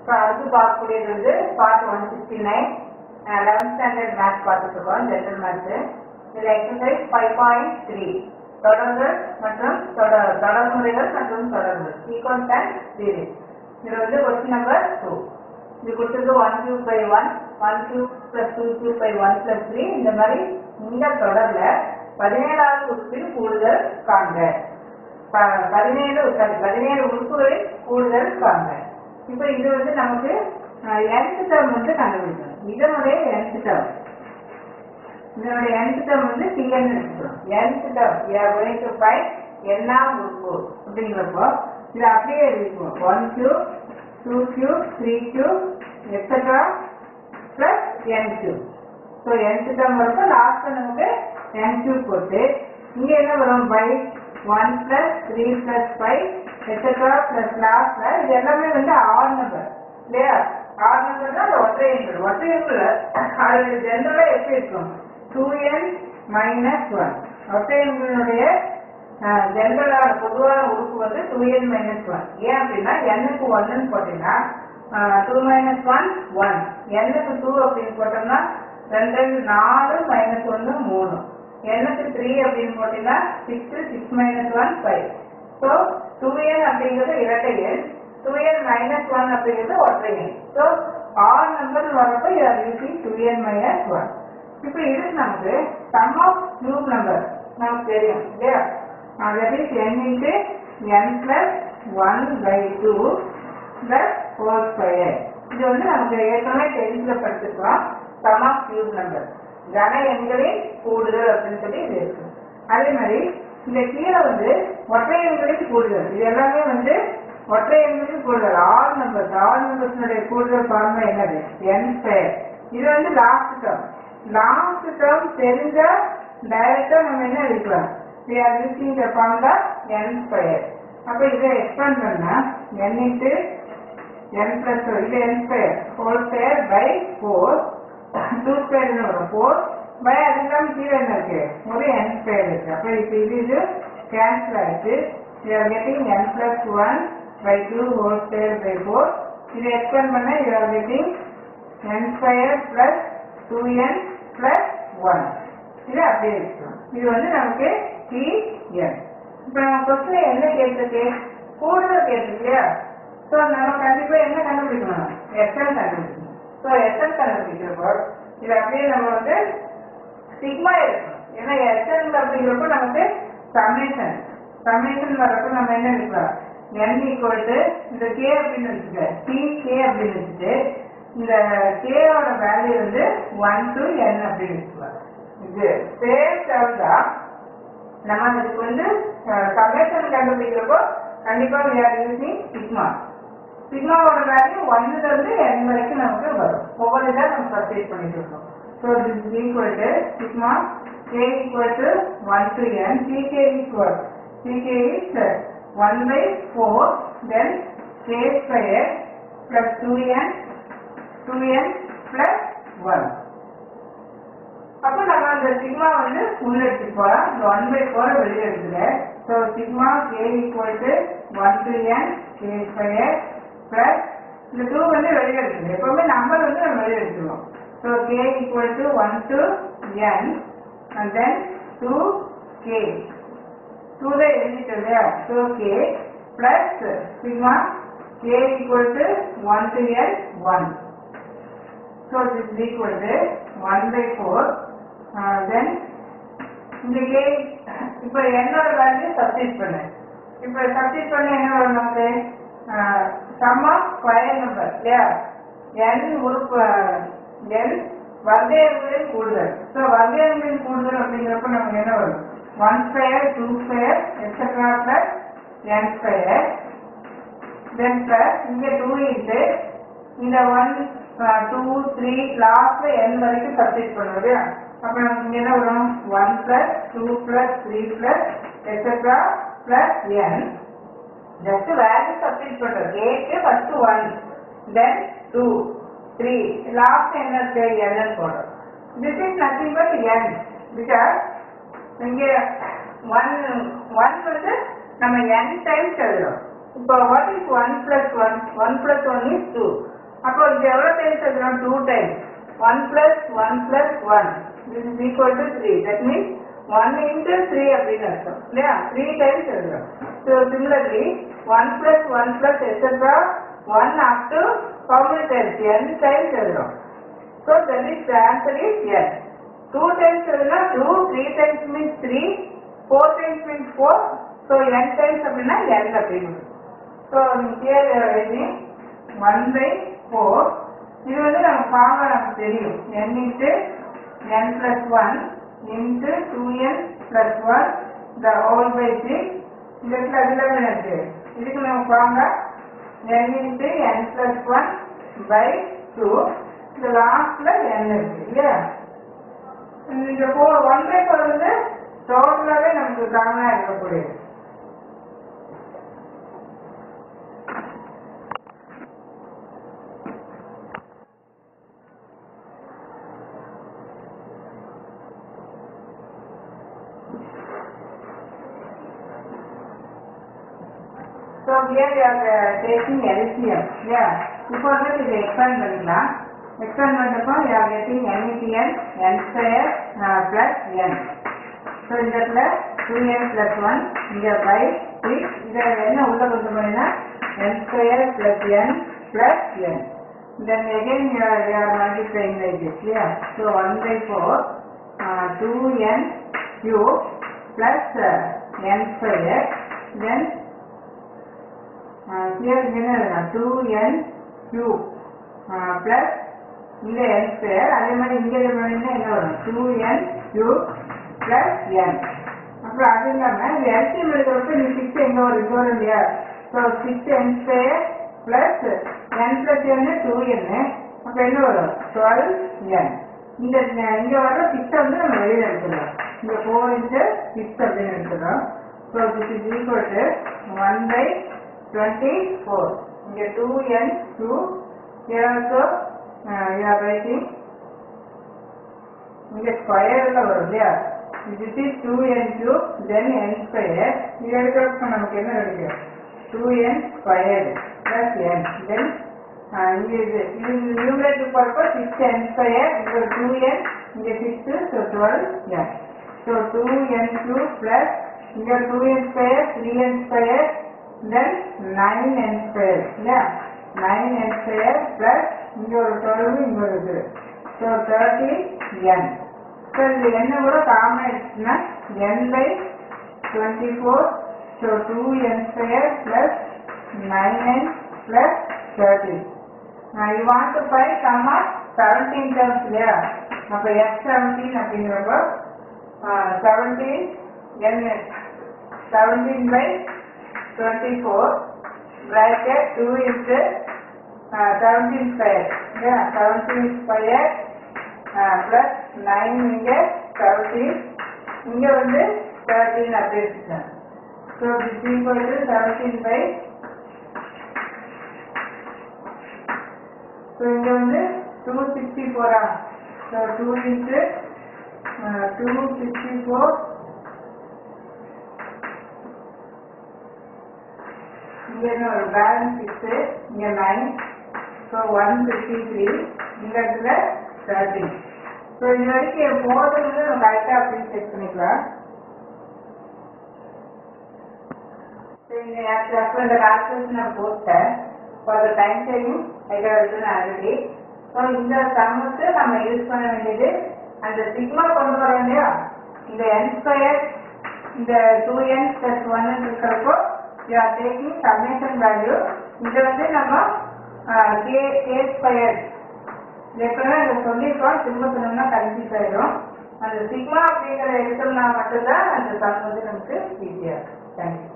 So அடுத்து பார்க்கக்கூடியது வந்து part one sixty nine eleventh standard maths பார்த்துட்டு இருக்கோம் ஜென்ரல் மேத்ஸ் இதில் எக்ஸசைஸ் ஃபைவ் பாயிண்ட் த்ரீ தொடர்கள் மற்றும் தொடர் தொடர்முறைகள் மற்றும் தொடர்கள் சீக்வன்ஸ் அண்ட் சீரீஸ் இதில் வந்து கொஸ்டின் நம்பர் டூ இது கொடுத்தது one cube by one one cube plus two cube by one plus three இந்த மாதிரி இந்த தொடர்ல பதினேழாவது உறுப்பில் கூடுதல் காண்க ப- பதினேழு sorry, பதினேழு உறுப்புகளில் கூடுதல் காண்க இப்போ இது வந்து நமக்கு nth டேர்ம் வந்து கண்டுபிடிக்கணும் இதனுடைய nth டேர்ம் இதனுடைய nth டேர்ம் வந்து tn எடுத்துக்கிறோம் nth term we are going to find எண்ணாம் உறுப்பு அப்படிங்கிறப்போ இது அப்படியே எழுதிக்குவோம் one cube two cube three cube extra plus n cube so nth term வரப்போ லாஸ்ட்ல நமக்கு n கியூப் போட்டு இங்க என்ன வரும் by one plus three plus five extra plus லாஸ்ட்ல இது எல்லாமே வந்து ஆர் நம்பர் இல்லையா ஆர் நம்பர் தான் அந்த ஒற்றை எண்கள் ஒற்றை எண்கள் அது ஜென்ரலா எப்படி இருக்கும் டூ என் மைனஸ் ஒன் ஒற்றை எண்களுடைய ஜென்ரலான பொதுவான உறுப்பு வந்து டூ என் மைனஸ் ஒன் ஏன் அப்படின்னா எண்ணுக்கு ஒன்னு போட்டீங்கன்னா டூ மைனஸ் ஒன் ஒன் எண்ணுக்கு டூ அப்படின்னு போட்டோம்னா ரெண்டு ரெண்டு நாலு மைனஸ் ஒன்று மூணு எண்ணுக்கு த்ரீ அப்படின்னு போட்டீங்கன்னா six six minus one five so two n அப்படிங்கிறது இரட்டை எண் டூ என் மைனஸ் ஒன் அப்படிங்கிறது ஒற்றை எண் ஸோ ஆர் நம்பர் வரப்போ you are using two n minus one இப்போ இது நமக்கு சம் ஆஃப் கியூப் நம்பர் நமக்கு தெரியும் இல்லையா that is n into n plus one by two plus four square இது வந்து நமக்கு ஏற்கனவே டென்த்தில் படிச்சிருக்கோம் சம் ஆஃப் கியூப் நம்பர் கன எண்களின் கூடுதல் அப்படின்னு சொல்லி இது இருக்கு அதே மாதிரி இந்த கீழே வந்து ஒற்றை எண்களின் கூடுதல் இது எல்லாமே வந்து ஒற்றை எண்களின் கூடுதல் ஆல் நம்பர்ஸ் ஆல் நம்பர்ஸ்னுடைய கூடுதல் ஃபார்முலா என்னது n ஸ்கொயர் இது வந்து லாஸ்ட் டேர்ம் லாஸ்ட் டேர்ம் தெரிஞ்சா டைரக்டா நம்ம என்ன எடுக்கலாம் we are using the formula n square அப்ப இதை எக்ஸ்பேண்ட் பண்ணா n இன்ட்டு n பிளஸ் இது n square whole square by four two square என்ன வரும் ஃபோர் பை அது இல்லாமல் கீழே என்ன இருக்கு ஒரு n ஸ்கொயர் இருக்கு அப்ப இப்போ இது இது கேன்சல் ஆயிடுச்சு you are getting n plus one by two whole square by four இதை எக்ஸ்பேண்ட் பண்ணா you are getting n square plus two n plus one இது அப்படியே இருக்கும் இது வந்து நமக்கு டி என் இப்போ நம்ம கொஸ்டின் என்ன கேட்டிருக்கு கூடுதல் கேட்டிருக்கு இல்லையா ஸோ நம்ம கண்டிப்பா என்ன கண்டுபிடிக்கணும் எஸ்எல் கண்டுபிடிக்கணும் ஸோ எஸ்எல் கண்டுபிடிக்கிறப்போ இது அப்படியே நம்ம வந்து சிக்மா இருக்கும் ஏன்னா எஸ்எல் அப்படிங்கிறப்போ நமக்கு சம்மேஷன் சம்மேஷன் வர்றப்போ நம்ம என்ன எடுக்கலாம் n ஈக்குவல் டு இந்த கே அப்படின்னு வச்சுக்க டி கே அப்படின்னு வச்சுட்டு இந்த கேயோட வேல்யூ வந்து ஒன் டு n அப்படின்னு வச்சுக்கலாம் இது சேம் டேர்ம் தான் நம்ம அதுக்கு வந்து சம்மேஷன் கண்டுபிடிக்கிறப்போ கண்டிப்பா we are using சிக்மா சிக்மாவோட வேல்யூ ஒன்னுல இருந்து n வரைக்கும் நமக்கு வரும் ஒவ்வொரு இதாக நம்ம பர்ச்சேஸ் பண்ணிட்டு இருக்கோம் so this is equal to sigma K equal to one to n C K equal C K is one by four then K square plus two n two n plus one அப்போ நம்ம அந்த சிக்மா வந்து உள்ள எடுத்துட்டு போகலாம் இந்த ஒன் பை ஃபோரை வெளியே எடுத்துக்க so sigma K equal to one to n K square plus இந்த டூ வந்து வெளியே எடுத்துக்க எப்பவுமே நம்பர் வந்து நம்ம வெளியே எடுத்துருவோம் so K equal to one to n and then two K two தான் எழுதிட்டு இல்லையா so K plus sigma K equal to one to n one So this is equal to 1 by 4. Uh, then இந்த K இப்போ என்னோட value substitute பண்ணு இப்போ substitute பண்ண என்ன வரும் நமக்கு சம் ஆஃப் ஸ்கொயர் நம்பர் இல்லையா n உறுப்பு n வர்க்கங்களின் கூடுதல் ஸோ வர்க்கங்களின் கூடுதல் அப்படிங்கிறப்ப நமக்கு என்ன வரும் one square two square extra plus n square then plus இங்க டூ இன்ட்டு இந்த ஒன் டூ த்ரீ லாஸ்ட்ல என் வரைக்கும் சப்ஸ்டிட் பண்ணுவது அப்ப நமக்கு இங்க என்ன வரும் one plus two plus three plus extra plus n just value substitute பண்றது ஏக்கு first one then two three last என்ன இருக்கு என் போடுறோம் this is nothing but n because இங்க ஒன் ஒன் வந்து நம்ம n டைம்ஸ் எழுதுறோம் இப்போ what is one plus one one plus one is two அப்போ இது எவ்வளோ டைம்ஸ் எழுதுறோம் two times one plus one plus one this is equal to three that means one into three அப்படின்னு அர்த்தம் இல்லையா த்ரீ டைம்ஸ் எழுதுறோம் so similarly one plus one plus etcetera one up to how many times n times எழுதுறோம் so that is the answer is n two times எழுதுனா two three times means three four times means four so n times அப்படின்னா n அப்படின்னு so here எழுதி one by four இது வந்து நம்ம formula நமக்கு தெரியும் n into n plus one into two n plus one the whole by six இந்த இடத்துல அதில் இருக்கு இதுக்கு நம்ம formula n into n plus one by two இந்த லாஸ்ட்ல n இருக்கு இல்லையா இந்த ஃபோர் ஒன் பை ஃபோர் வந்து டோட்டலாகவே நமக்கு காமனாக இருக்கக்கூடியது So here we are uh, taking LCM. Yeah. இப்போ வந்து இதை எக்ஸ்பேண்ட் பண்ணிக்கலாம் எக்ஸ்பேண்ட் பண்ணுறப்போ we are getting NETN n square uh, plus n. So இந்த இடத்துல டூ என் பிளஸ் ஒன் இங்கே பை சிக்ஸ் இதை என்ன உள்ள கொண்டு போனீங்கன்னா n square plus n plus n then again you are multiplying like this இல்லையா so one by four two n cube plus n square then here என்ன two n cube plus இங்கே n square அதே மாதிரி இங்கே என்ன என்ன வரும் two n cube plus n அப்புறம் அது இல்லாமல் இது எல்சிஎம் எடுக்கிறப்ப இந்த சிக்ஸ் எங்கே வரும் இங்கே வரும் இல்லையா so six n square plus n plus n two n அப்போ என்ன வரும் டுவெல் என் இந்த இங்கே வர சிக்ஸை வந்து நம்ம வெளியில் எடுத்துக்கலாம் இங்கே ஃபோர் இன்ட்டு சிக்ஸ் அப்படின்னு எடுத்துக்கிறோம் so this is equal to one by twenty four இங்கே two n two here also uh, you are writing இங்க ஸ்கொயர்ல வரும் இல்லையா this is 2n cube then n square இது எடுக்கிறப்ப நமக்கு என்ன கிடைக்கும் 2n squared plus n then uh, இங்க இது இது நியூமரேட்டர் போறப்ப 6n square இங்க 2n இங்க 6 so 12n so 2n cube plus இங்க 2n square 3n square then 9n square இல்லையா 9n square plus இங்க ஒரு 12 இங்க ஒரு இது so 30n so இது என்ன கூட காமன் எடுத்துச்சுன்னா n by 24 so 2n square plus 9n plus 30 now you want to find sum of 17 terms இல்லையா அப்ப f17 அப்படிங்கிறப்போ uh, 17 n 17 by 24 bracket 2 into uh, 17 square yeah 17 square uh, plus 9 இங்க 17 இங்க வந்து 13 அப்படி எடுத்துட்டேன் so this is equal to 17 by so இங்க வந்து 264 ஆ so 2 into uh, 264 இங்க என்ன ஒரு பேலன்ஸ் சிக்ஸ் இங்க nine so one fifty three இந்த இடத்துல தேர்ட்டின் ஸோ இது வரைக்கும் என் போர்டு வந்து நம்ம கரெக்டாக அப்படின்னு செக் பண்ணிக்கலாம் ஸோ இந்த ஆக்சுவலாக இந்த கால்குலேஷன் நான் போட்டேன் ஃபார் த டைம் சேவிங் ஐடியாவது நான் ஆல்ரெடி ஸோ இந்த சம்முக்கு நம்ம யூஸ் பண்ண வேண்டியது அந்த சிக்மா கொண்டு வரோம் இல்லையா இந்த என் ஸ்கொயர் இந்த டூ என் பிளஸ் ஒன் இருக்கிறப்போ you are taking summation value இதை வந்து நம்ம கே கே ஸ்கொயர் ஏற்கனவே இதை சொல்லியிருக்கோம் திரும்ப சொன்னோம்னா கன்ஃபியூஸ் ஆயிடும் அந்த சிக்மா அப்படிங்கிற எடுத்தோம்னா மட்டும்தான் அந்த சம் வந்து நமக்கு ஈஸியாக இருக்கும் தேங்க்யூ